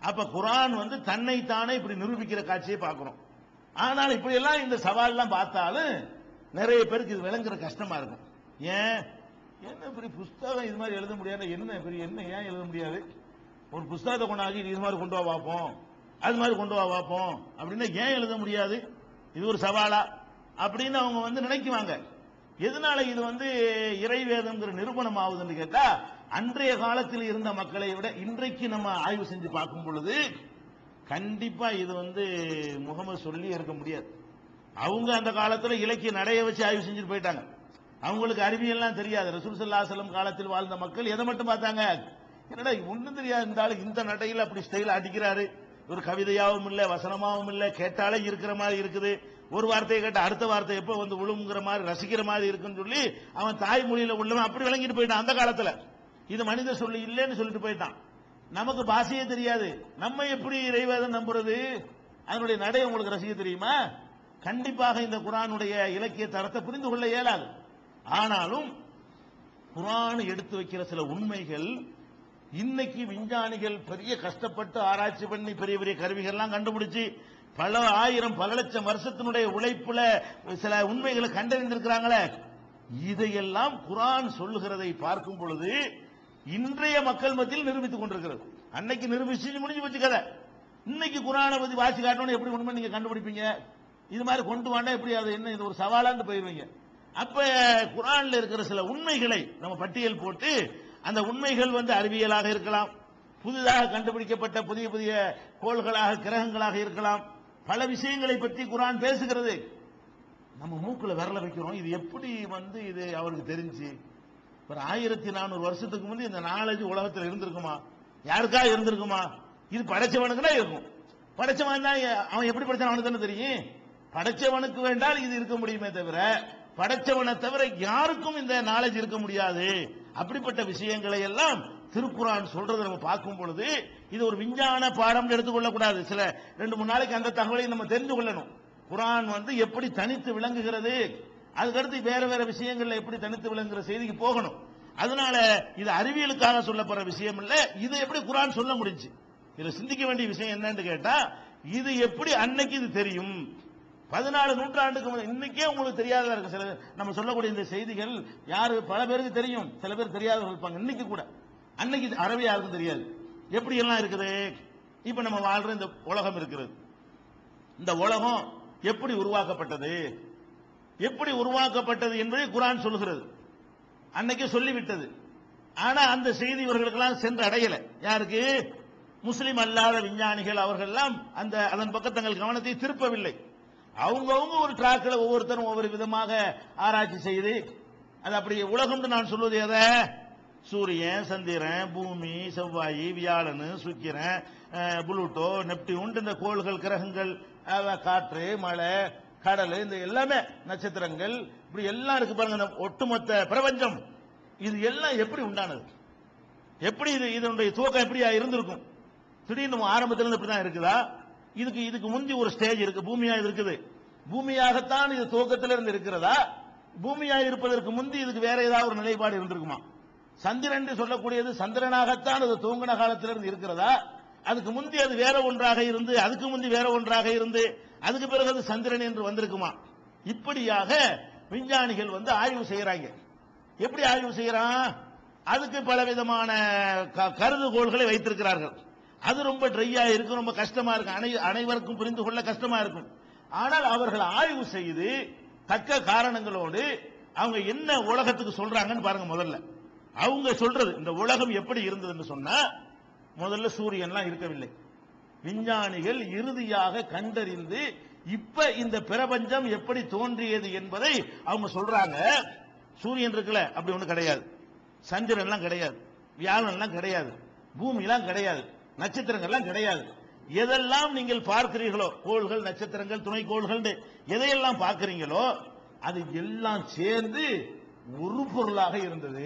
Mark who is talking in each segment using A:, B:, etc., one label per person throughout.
A: அப்ப குரான் வந்து தன்னைத்தானே இப்படி நிரூபிக்கிற காட்சியை பார்க்கிறோம் ஆனால் இப்படி எல்லாம் இந்த சவால்லாம் பார்த்தாலும் நிறைய பேருக்கு இது விளங்குற கஷ்டமா இருக்கும் ஏன் என்ன பெரிய புஸ்தகம் இது மாதிரி எழுத முடியாது என்ன பெரிய என்ன ஏன் எழுத முடியாது ஒரு புஸ்தகத்தை கொண்டாந்து இது மாதிரி கொண்டு வா பார்ப்போம் அது மாதிரி கொண்டு வா பார்ப்போம் அப்படின்னா ஏன் எழுத முடியாது இது ஒரு சவாலா அப்படின்னு அவங்க வந்து நினைக்குவாங்க எதனால இது வந்து இறைவேதம்ங்கிற நிரூபணம் ஆகுதுன்னு கேட்டா அன்றைய காலத்தில் இருந்த மக்களை விட இன்றைக்கு நம்ம ஆய்வு செஞ்சு பார்க்கும் பொழுது கண்டிப்பா இது வந்து முகமது சொல்லி இருக்க முடியாது அவங்க அந்த காலத்துல இலக்கிய நடைய வச்சு ஆய்வு செஞ்சுட்டு போயிட்டாங்க அவங்களுக்கு அறிவியல்லாம் தெரியாது ரசூல் ஸல்லல்லாஹு அலைஹி வஸல்லம் காலத்தில் வாழ்ந்த மக்கள் எதை மட்டும் பார்த்தாங்க என்னடா ஒண்ணும் தெரியாது இந்த ஆளு இந்த நடையில அப்படி ஸ்டைல அடிக்கிறாரு ஒரு கவிதையாவும் இல்ல வசனமாவும் இல்ல கேட்டாலே இருக்கிற மாதிரி இருக்குது ஒரு வார்த்தையை கேட்ட அடுத்த வார்த்தை எப்ப வந்து விழுங்குற மாதிரி ரசிக்கிற மாதிரி இருக்குன்னு சொல்லி அவன் தாய்மொழியில உள்ளவன் அப்படி விளங்கிட்டு போயிட்டான் அந்த காலத்துல இது மனித சொல்லி இல்லைன்னு சொல்லிட்டு போயிட்டான் நமக்கு பாஷையே தெரியாது நம்ம எப்படி இறைவேதம் நம்புறது அதனுடைய நடை உங்களுக்கு ரசிக்க தெரியுமா கண்டிப்பாக இந்த குரானுடைய இலக்கிய தரத்தை புரிந்து கொள்ள இயலாது ஆனாலும் குரான் எடுத்து வைக்கிற சில உண்மைகள் இன்னைக்கு விஞ்ஞானிகள் பெரிய கஷ்டப்பட்டு ஆராய்ச்சி பண்ணி பெரிய பெரிய கருவிகள்லாம் கண்டுபிடிச்சு பல ஆயிரம் பல லட்சம் வருஷத்தினுடைய உழைப்புல சில உண்மைகளை கண்டறிந்திருக்கிறாங்களே இதையெல்லாம் குரான் சொல்லுகிறதை பார்க்கும் பொழுது இன்றைய மக்கள் மத்தியில் நிரூபித்துக் கொண்டிருக்கிறது அன்னைக்கு நிரூபிச்சு முடிஞ்சு போச்சு கதை இன்னைக்கு குரானை பத்தி வாசி காட்டணும் எப்படி உண்மை நீங்க கண்டுபிடிப்பீங்க இது மாதிரி கொண்டு வாண்டா எப்படி அது என்ன இது ஒரு சவாலான்னு போயிருவீங்க அப்ப குரான்ல இருக்கிற சில உண்மைகளை நம்ம பட்டியல் போட்டு அந்த உண்மைகள் வந்து அறிவியலாக இருக்கலாம் புதிதாக கண்டுபிடிக்கப்பட்ட புதிய புதிய கோள்களாக கிரகங்களாக இருக்கலாம் பல விஷயங்களை பற்றி குரான் பேசுகிறது நம்ம மூக்குல விரல வைக்கிறோம் இது எப்படி வந்து இது அவருக்கு தெரிஞ்சு ஒரு ஆயிரத்தி நானூறு வருஷத்துக்கு முந்தி இந்த நாலேஜ் உலகத்தில் இருந்திருக்குமா யாருக்கா இருந்திருக்குமா இது படைச்சவனுக்குனா இருக்கும் படைச்சவன் தான் அவன் எப்படி படைச்சான் அவனுக்கு தானே தெரியும் படைச்சவனுக்கு வேண்டால் இது இருக்க முடியுமே தவிர படைச்சவனை தவிர யாருக்கும் இந்த நாலேஜ் இருக்க முடியாது அப்படிப்பட்ட விஷயங்களை எல்லாம் திருக்குறான் சொல்றதை நம்ம பார்க்கும் பொழுது இது ஒரு விஞ்ஞான பாடம் எடுத்துக்கொள்ள கூடாது சில ரெண்டு மூணு நாளைக்கு அந்த தகவலை நம்ம தெரிந்து கொள்ளணும் குரான் வந்து எப்படி தனித்து விளங்குகிறது அதுக்கடுத்து வேற வேற விஷயங்கள்ல எப்படி தனித்து விளங்குற செய்திக்கு போகணும் அதனால இது அறிவியலுக்காக சொல்லப்படுற விஷயம் இல்ல இது எப்படி குரான் சொல்ல முடிஞ்சு இதுல சிந்திக்க வேண்டிய விஷயம் என்னன்னு கேட்டா இது எப்படி அன்னைக்கு இது தெரியும் பதினாலு நூற்றாண்டுக்கு முன்ன- இன்னைக்கே உங்களுக்கு தெரியாததா இருக்கு சில நம்ம சொல்லக்கூடிய இந்த செய்திகள் யாரு பல பேருக்கு தெரியும் சில பேர் தெரியாதவர்கள் இருப்பாங்க இன்னைக்கு கூட அன்னைக்கு இது அறவே யாருக்கும் தெரியாது எப்படி எல்லாம் இருக்குது இப்ப நம்ம வாழ்ற இந்த உலகம் இருக்கிறது இந்த உலகம் எப்படி உருவாக்கப்பட்டது எப்படி உருவாக்கப்பட்டது என்பதை குரான் சொல்லுகிறது அன்னைக்கே சொல்லிவிட்டது ஆனா அந்த செய்தி இவர்களுக்கெல்லாம் சென்று அடையல யாருக்கு முஸ்லிம் அல்லாத விஞ்ஞானிகள் அவர்கள்லாம் அந்த அதன் பக்கம் தங்கள் கவனத்தை திருப்பவில்லை அவங்கவங்க ஒரு டிராக்ல ஒவ்வொருத்தரும் ஒவ்வொரு விதமாக ஆராய்ச்சி செய்து அது அப்படி உலகம்னு நான் சொல்வது எதை சூரியன் சந்திரன் பூமி செவ்வாய் வியாழன் சுக்கிரன் அஹ், புளூட்டோ நெப்டியூன் இந்த கோள்கள் கிரகங்கள் அஹ், காற்று மழை கடல் இந்த எல்லாமே நட்சத்திரங்கள் இப்படி எல்லாம் இருக்கு பாருங்க இந்த ஒட்டுமொத்த பிரபஞ்சம் இது எல்லாம் எப்படி உண்டானது எப்படி இது இதனுடைய துவக்கம் எப்படியா இருந்திருக்கும் திடீர்னு நம்ம ஆரம்பத்துல இருந்து இப்படிதான் இருக்குதா இதுக்கு இதுக்கு முந்தி ஒரு ஸ்டேஜ் இருக்கு பூமியா இது இருக்குது பூமியாகத்தான் இது துவக்கத்துல இருந்து இருக்கிறதா பூமியா இருப்பதற்கு முந்தி இதுக்கு வேற ஏதாவது ஒரு நிலைப்பாடு இருந்திருக்குமா சந்திரன் என்று சொல்லக்கூடியது சந்திரனாகத்தான் அது தூங்கின காலத்திலிருந்து இருக்கிறதா அதுக்கு முந்தி அது வேற ஒன்றாக இருந்து அதுக்கு முந்தி வேற ஒன்றாக இருந்து அதுக்கு பிறகு அது சந்திரன் என்று வந்திருக்குமா இப்படியாக விஞ்ஞானிகள் வந்து ஆய்வு செய்யறாங்க எப்படி ஆய்வு செய்யறான் அதுக்கு பல விதமான க- கருதுகோள்களை வைத்திருக்கிறார்கள் அது ரொம்ப ட்ரையா இருக்கும் ரொம்ப கஷ்டமா இருக்கும் அனை- அனைவருக்கும் புரிந்து கொள்ள கஷ்டமா இருக்கும் ஆனால் அவர்கள் ஆய்வு செய்து தக்க காரணங்களோடு அவங்க என்ன உலகத்துக்கு சொல்றாங்கன்னு பாருங்க முதல்ல அவங்க சொல்றது இந்த உலகம் எப்படி இருந்ததுன்னு சொன்னா முதல்ல சூரியன்லாம் இருக்கவில்லை விஞ்ஞானிகள் இறுதியாக கண்டறிந்து இப்ப இந்த பிரபஞ்சம் எப்படி தோன்றியது என்பதை அவங்க சொல்றாங்க சூரியன் இருக்குல்ல அப்படி ஒண்ணு கிடையாது சந்திரன்லாம் கிடையாது வியாழன்லாம் கிடையாது பூமிலாம் கிடையாது நட்சத்திரங்கள்லாம் கிடையாது எதெல்லாம் நீங்கள் பார்க்கிறீர்களோ கோள்கள் நட்சத்திரங்கள் துணை கோள்கள் எதையெல்லாம் பார்க்கிறீங்களோ அது எல்லாம் சேர்ந்து ஒரு பொருளாக இருந்தது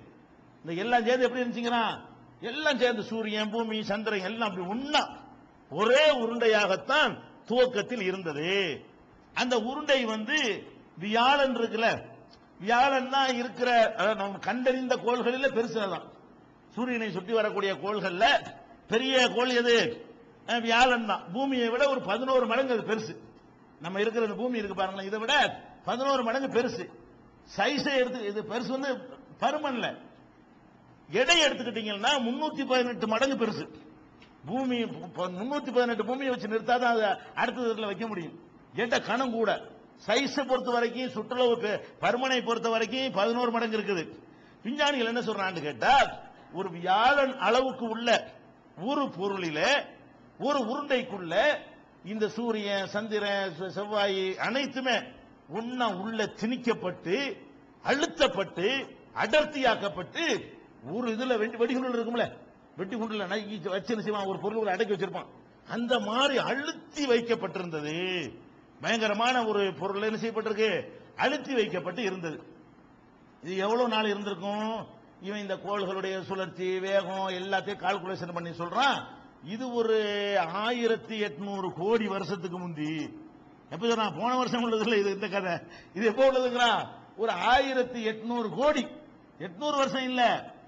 A: இந்த எல்லாம் சேர்ந்து எப்படி இருந்துச்சுங்கன்னா எல்லாம் சேர்ந்து சூரியன் பூமி சந்திரன் எல்லாம் அப்படி ஒண்ணா ஒரே உருண்டையாகத்தான் துவக்கத்தில் இருந்தது அந்த உருண்டை வந்து வியாழன் இருக்குல்ல வியாழன் தான் இருக்கிற அதாவது நம்ம கண்டறிந்த கோள்களில் பெருசுதான் சூரியனை சுற்றி வரக்கூடிய கோள்கள்ல பெரிய கோள் எது அஹ், வியாழன் தான் பூமியை விட ஒரு பதினோரு மடங்கு அது பெருசு நம்ம இருக்கிற இந்த பூமி இருக்கு பாருங்களேன் இதை விட பதினோரு மடங்கு பெருசு சைஸை எடுத்து இது பெருசு வந்து பருமன்ல எடை எடுத்துக்கிட்டீங்கன்னா முன்னூத்தி பதினெட்டு மடங்கு பெருசு பூமி முன்னூத்தி பதினெட்டு பூமியை வச்சு நிறுத்தாதான் அதை அடுத்த இதுல வைக்க முடியும் எடை கணம் கூட சைஸை பொறுத்த வரைக்கும் சுற்றுலவு பெ- பருமனை பொறுத்த வரைக்கும் பதினோரு மடங்கு இருக்குது விஞ்ஞானிகள் என்ன சொல்றான்னு கேட்டா ஒரு வியாழன் அளவுக்கு உள்ள ஒரு பொருளில ஒரு உருண்டைக்குள்ள இந்த சூரியன் சந்திரன் செ- செவ்வாய் அனைத்துமே ஒன்னா உள்ள திணிக்கப்பட்டு அழுத்தப்பட்டு அடர்த்தியாக்கப்பட்டு ஒரு இதுல வெடி வெடிகுண்டு இருக்கும்ல வெடிகுண்டுல நகி வச்சு என்ன செய்வான் ஒரு பொருள் அடக்கி வச்சிருப்பான் அந்த மாதிரி அழுத்தி வைக்கப்பட்டிருந்தது பயங்கரமான ஒரு பொருள் என்ன செய்யப்பட்டிருக்கு அழுத்தி வைக்கப்பட்டு இருந்தது இது எவ்வளவு நாள் இருந்திருக்கும் இவன் இந்த கோள்களுடைய சுழற்சி வேகம் எல்லாத்தையும் கால்குலேஷன் பண்ணி சொல்றான் இது ஒரு ஆயிரத்தி எட்நூறு கோடி வருஷத்துக்கு முந்தி எப்ப சொல்றான் போன வருஷம் உள்ளது இல்ல இது இந்த கதை இது எப்போ உள்ளதுங்கிறான் ஒரு ஆயிரத்தி எட்நூறு கோடி எட்நூறு வருஷம் இல்ல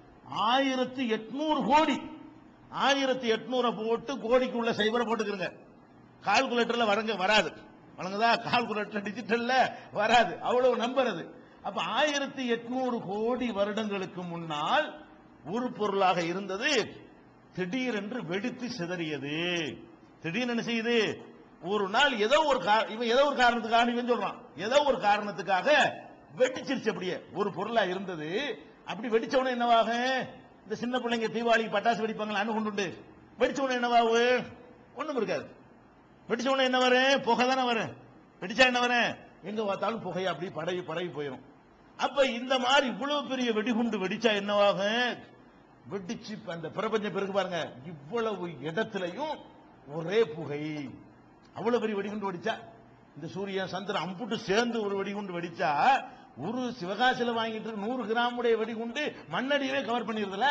A: ஆயிரத்தி எட்நூறு கோடி ஆயிரத்தி எட்நூறை போட்டு கோடிக்கு உள்ள சைபரை போட்டுக்கிறங்க கால்குலேட்டர்ல வரங்க வராது வழங்குதா கால்குலேட்டர் டிஜிட்டல்ல வராது அவ்வளவு நம்பர் அது அப்ப ஆயிரத்தி எட்நூறு கோடி வருடங்களுக்கு முன்னால் ஒரு பொருளாக இருந்தது திடீரென்று வெடித்து சிதறியது திடீர்னு என்ன செய்யுது ஒரு நாள் ஏதோ ஒரு கா- இவன் ஏதோ ஒரு காரணத்துக்காக இவன் சொல்றான் ஏதோ ஒரு காரணத்துக்காக வெடிச்சிருச்சு அப்படியே ஒரு பொருளா இருந்தது அப்படி வெடிச்ச உடனே என்னவாக இந்த சின்ன பிள்ளைங்க தீபாவளிக்கு பட்டாசு வெடிப்பாங்களா அணு கொண்டு வெடிச்ச உடனே என்னவாகு ஒண்ணும் இருக்காது வெடிச்ச உடனே என்ன வரும் புகை தானே வரும் வெடிச்சா என்ன வரும் எங்க பார்த்தாலும் புகை அப்படி படவி பரவி போயிடும் அப்ப இந்த மாதிரி இவ்வளவு பெரிய வெடிகுண்டு வெடிச்சா என்னவாகும் வெடிச்சு இப்ப அந்த பிரபஞ்சம் பிறகு பாருங்க இவ்வளவு இடத்துலயும் ஒரே புகை அவ்வளவு பெரிய வெடிகுண்டு வெடிச்சா இந்த சூரியன் சந்திரன் அம்புட்டு சேர்ந்து ஒரு வெடிகுண்டு வெடிச்சா ஒரு சிவகாசில வாங்கிட்டு இருக்க நூறு கிராம் உடைய வெடிகுண்டு மண்ணடியவே கவர் பண்ணிருதுல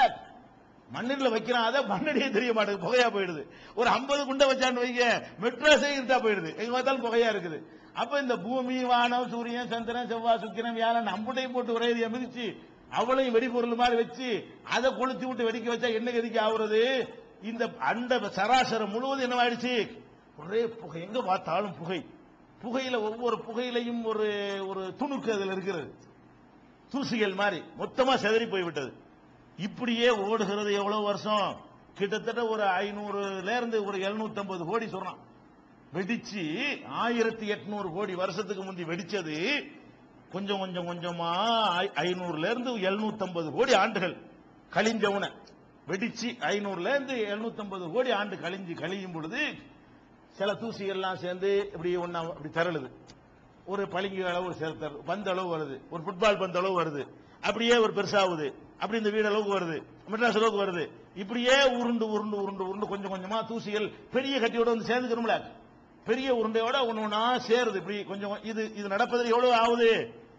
A: மண்ணில் வைக்கிறான் அதை மண்ணடியே தெரிய மாட்டேங்குது புகையா போயிடுது ஒரு 50 குண்டை வச்சான்னு வைங்க மெட்ராஸே இருட்டா போயிடுது எங்க பார்த்தாலும் புகையா இருக்குது அப்ப இந்த பூமி வானம் சூரியன் சந்திரன் செவ்வாய் சுக்கிரன் வியாழன் அம்புட்டையும் போட்டு ஒரே ஏரியா மிதிச்சு அவளையும் வெடிபொருள் மாதிரி வச்சு அதை கொளுத்தி விட்டு வெடிக்க வச்சா என்ன கதிக்கு ஆகுறது இந்த அண்ட சராசரம் முழுவதும் என்னவாயிடுச்சு ஒரே புகை எங்க பார்த்தாலும் புகை புகையில ஒவ்வொரு புகையிலையும் ஒரு ஒரு துணுக்கு அதுல இருக்கிறது தூசிகள் மாதிரி மொத்தமா சிதறி போய்விட்டது இப்படியே ஓடுகிறது எவ்வளவு வருஷம் கிட்டத்தட்ட ஒரு ஐநூறுல இருந்து ஒரு 750 கோடி சொல்றான் வெடிச்சு ஆயிரத்தி எட்நூறு கோடி வருஷத்துக்கு முந்தி வெடிச்சது கொஞ்சம் கொஞ்சம் கொஞ்சமா ஐ- ஐநூறுல இருந்து 750 கோடி ஆண்டுகள் கழிஞ்சவுன வெடிச்சு ஐநூறுல இருந்து 750 கோடி ஆண்டு கழிஞ்சு கழியும் பொழுது சில தூசி எல்லாம் சேர்ந்து இப்படி ஒண்ணா இப்படி திரளுது ஒரு பளிங்கு அளவு சேர்த்தல் பந்து அளவு வருது ஒரு ஃபுட்பால் பந்து அளவு வருது அப்படியே ஒரு பெருசாகுது அப்படி இந்த வீடு அளவுக்கு வருது மெட்ராஸ் அளவுக்கு வருது இப்படியே உருண்டு உருண்டு உருண்டு உருண்டு கொஞ்சம் கொஞ்சமா தூசிகள் பெரிய கட்டியோட வந்து சேர்ந்துக்கிறோம்ல பெரிய உருண்டையோட ஒண்ணு ஒண்ணா சேருது இப்படி கொஞ்சம் இது இது நடப்பதில் எவ்வளவு ஆகுது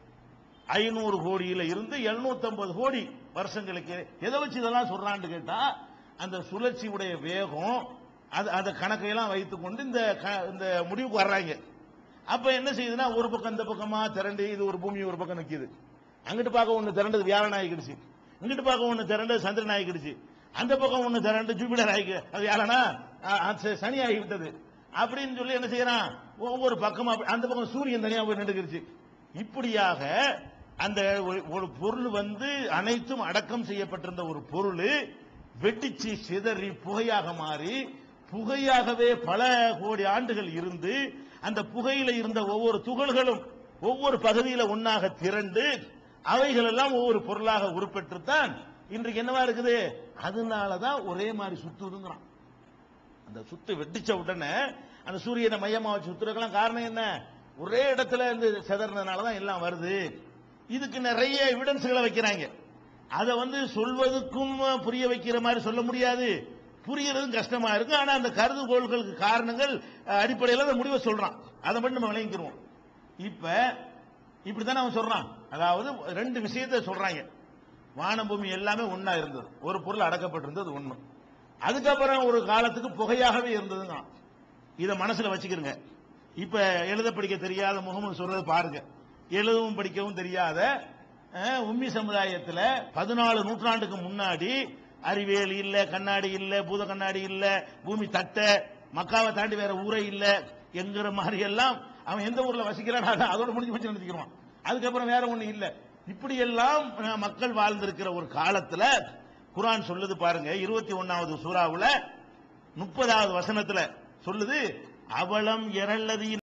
A: ஐநூறு கோடியில இருந்து 750 கோடி வருஷங்களுக்கு எதை வச்சு இதெல்லாம் சொல்றான்னு கேட்டா அந்த சுழற்சியுடைய வேகம் அது அந்த கணக்கையெல்லாம் வைத்துக்கொண்டு இந்த க- இந்த முடிவுக்கு வர்றாங்க அப்ப என்ன செய்யுதுன்னா ஒரு பக்கம் இந்த பக்கமா திரண்டு இது ஒரு பூமி ஒரு பக்கம் நிக்குது அங்கிட்டு பார்க்க ஒண்ணு திரண்டது வியாழன் ஆகிக்கிடுச்சு இங்கிட்டு பார்க்க ஒண்ணு திரண்டது சந்திரன் ஆகிக்கிடுச்சு அந்த பக்கம் ஒண்ணு திரண்டு ஜூபிடர் ஆகி அது வியாழனா அ, அ, ச- சனி ஆகிவிட்டது அப்படின்னு சொல்லி என்ன செய்யறான் ஒவ்வொரு பக்கமா அப்படி- அந்த பக்கம் சூரியன் தனியா போய் நின்றுக்கிடுச்சு இப்படியாக அந்த ஒரு- ஒரு பொருள் வந்து அனைத்தும் அடக்கம் செய்யப்பட்டிருந்த ஒரு பொருள் வெட்டிச்சு சிதறி புகையாக மாறி புகையாகவே பல கோடி ஆண்டுகள் இருந்து அந்த புகையில இருந்த ஒவ்வொரு துகள்களும் ஒவ்வொரு பகுதியில ஒன்னாக திரண்டு அவைகள் எல்லாம் ஒவ்வொரு பொருளாக உருப்பெற்றுத்தான் இன்றைக்கு என்னவா இருக்குது அதனாலதான் ஒரே மாதிரி சுத்துதுங்கிறான் அந்த சுத்து வெட்டிச்ச உடனே அந்த சூரியனை மையமா வச்சு சுத்துறதுக்கெல்லாம் காரணம் என்ன ஒரே இடத்துல இருந்து செதறதுனால தான் எல்லாம் வருது இதுக்கு நிறைய எவிடன்ஸ்களை வைக்கிறாங்க அதை வந்து சொல்வதற்கும் புரிய வைக்கிற மாதிரி சொல்ல முடியாது புரியறதும் கஷ்டமா இருக்கு ஆனா அந்த கருதுகோள்களுக்கு காரணங்கள் அஹ், அடிப்படையில அந்த முடிவை சொல்றான் அதை மட்டும் நம்ம விளங்கிக்கிறோம் இப்ப இப்படித்தானே அவன் சொல்றான் அதாவது ரெண்டு விஷயத்தை சொல்றாங்க வானம் பூமி எல்லாமே ஒண்ணா இருந்தது ஒரு பொருள் அடக்கப்பட்டிருந்தது ஒண்ணு அதுக்கப்புறம் ஒரு காலத்துக்கு புகையாகவே இருந்ததுங்க இத மனசுல வச்சுக்கிறங்க இப்ப எழுத படிக்க தெரியாத முகமது சொல்றது பாருங்க எழுதவும் படிக்கவும் தெரியாத அஹ், உம்மி சமுதாயத்துல பதினாலு நூற்றாண்டுக்கு முன்னாடி அறிவியல் இல்ல கண்ணாடி இல்ல பூத கண்ணாடி இல்ல பூமி தட்ட மக்காவை தாண்டி வேற ஊரே இல்ல என்கிற மாதிரி எல்லாம் அவன் எந்த ஊர்ல வசிக்கிறான் அத- அதோட முடிஞ்சு வச்சு நினைச்சுக்கிறான் அதுக்கப்புறம் வேற ஒண்ணு இல்ல இப்படி எல்லாம் அஹ், மக்கள் வாழ்ந்திருக்கிற ஒரு காலத்துல குர்ஆன் சொல்லுது பாருங்க இருபத்தி ஒன்னாவது சூறாவுல முப்பதாவது வசனத்துல சொல்லுது அவலம் எரல்லதி